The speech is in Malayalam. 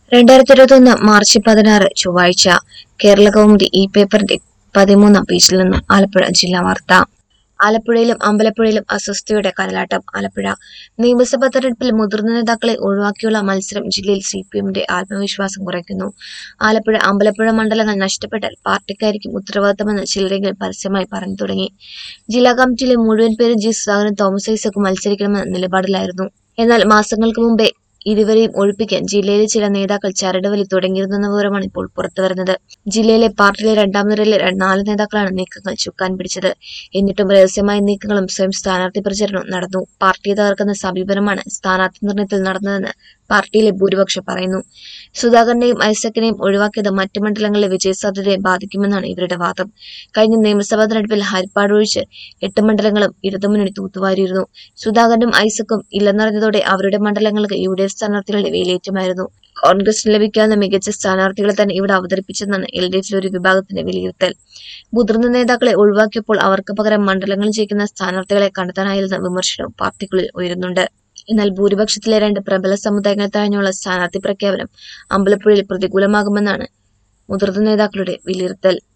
രണ്ടായിരത്തി ഇരുപത്തൊന്ന് മാർച്ച് പതിനാറ് ചൊവ്വാഴ്ച കേരള കൗമുദി ഈ പേപ്പറിന്റെ പതിമൂന്നാം പേജിൽ നിന്നും ആലപ്പുഴ ജില്ലാ വാർത്ത ആലപ്പുഴയിലും അമ്പലപ്പുഴയിലും അസ്വസ്ഥയുടെ കനലാട്ടം ആലപ്പുഴ നിയമസഭാ തെരഞ്ഞെടുപ്പിൽ മുതിർന്ന നേതാക്കളെ ഒഴിവാക്കിയുള്ള മത്സരം ജില്ലയിൽ സി പി എമ്മിന്റെ ആത്മവിശ്വാസം കുറയ്ക്കുന്നു ആലപ്പുഴ അമ്പലപ്പുഴ മണ്ഡലങ്ങൾ നഷ്ടപ്പെട്ടാൽ പാർട്ടിക്കായിരിക്കും ഉത്തരവാദിത്തമെന്ന് ചിലരെങ്കിലും പരസ്യമായി പറഞ്ഞു തുടങ്ങി ജില്ലാ കമ്മിറ്റിയിലെ മുഴുവൻ പേരും ജി സുധാകരൻ തോമസ് ഐസക്കും മത്സരിക്കണമെന്ന നിലപാടിലായിരുന്നു എന്നാൽ മാസങ്ങൾക്ക് മുമ്പേ ഇരുവരെയും ഒഴിപ്പിക്കാൻ ജില്ലയിലെ ചില നേതാക്കൾ ചരടുവലി തുടങ്ങിയിരുന്നെന്ന വിവരമാണ് ഇപ്പോൾ പുറത്തുവരുന്നത് ജില്ലയിലെ പാർട്ടിയിലെ രണ്ടാം നിരയിലെ ര- നാല് നേതാക്കളാണ് നീക്കങ്ങൾ ചുക്കാൻ പിടിച്ചത് എന്നിട്ടും രഹസ്യമായ നീക്കങ്ങളും സ്വയം സ്ഥാനാർത്ഥി പ്രചരണവും നടന്നു പാർട്ടിയെ തകർക്കുന്ന സമീപനമാണ് സ്ഥാനാർത്ഥി നിർണയത്തിൽ നടന്നതെന്ന് പാർട്ടിയിലെ ഭൂരിപക്ഷം പറയുന്നു സുധാകരനെയും ഐസക്കിനെയും ഒഴിവാക്കിയത് മറ്റ് മണ്ഡലങ്ങളിലെ വിജയസാധ്യതയെ ബാധിക്കുമെന്നാണ് ഇവരുടെ വാദം കഴിഞ്ഞ നിയമസഭാ തെരഞ്ഞെടുപ്പിൽ ഹരിപ്പാട് ഒഴിച്ച് എട്ട് മണ്ഡലങ്ങളും ഇടതുമുന്നണി തൂത്തുവാരിയിരുന്നു സുധാകരനും ഐസക്കും ഇല്ലെന്നറിഞ്ഞതോടെ അവരുടെ മണ്ഡലങ്ങൾക്ക് യു ഡി എഫ് സ്ഥാനാർത്ഥികളുടെ വേലിയേറ്റമായിരുന്നു കോൺഗ്രസിന് ലഭിക്കാവുന്ന മികച്ച സ്ഥാനാർത്ഥികളെ തന്നെ ഇവിടെ അവതരിപ്പിച്ചെന്നാണ് എൽ ഡി എഫിലെ ഒരു വിഭാഗത്തിന്റെ വിലയിരുത്തൽ മുതിർന്ന നേതാക്കളെ ഒഴിവാക്കിയപ്പോൾ അവർക്ക് പകരം മണ്ഡലങ്ങളിൽ ജയിക്കുന്ന സ്ഥാനാർത്ഥികളെ കണ്ടെത്താനായില്ലെന്ന വിമർശനവും പാർട്ടിക്കുള്ളിൽ ഉയരുന്നുണ്ട് എന്നാൽ ഭൂരിപക്ഷത്തിലെ രണ്ട് പ്രബല സമുദായങ്ങൾ തഴഞ്ഞുള്ള സ്ഥാനാർത്ഥി പ്രഖ്യാപനം അമ്പലപ്പുഴയിൽ പ്രതികൂലമാകുമെന്നാണ് മുതിർന്ന നേതാക്കളുടെ വിലയിരുത്തൽ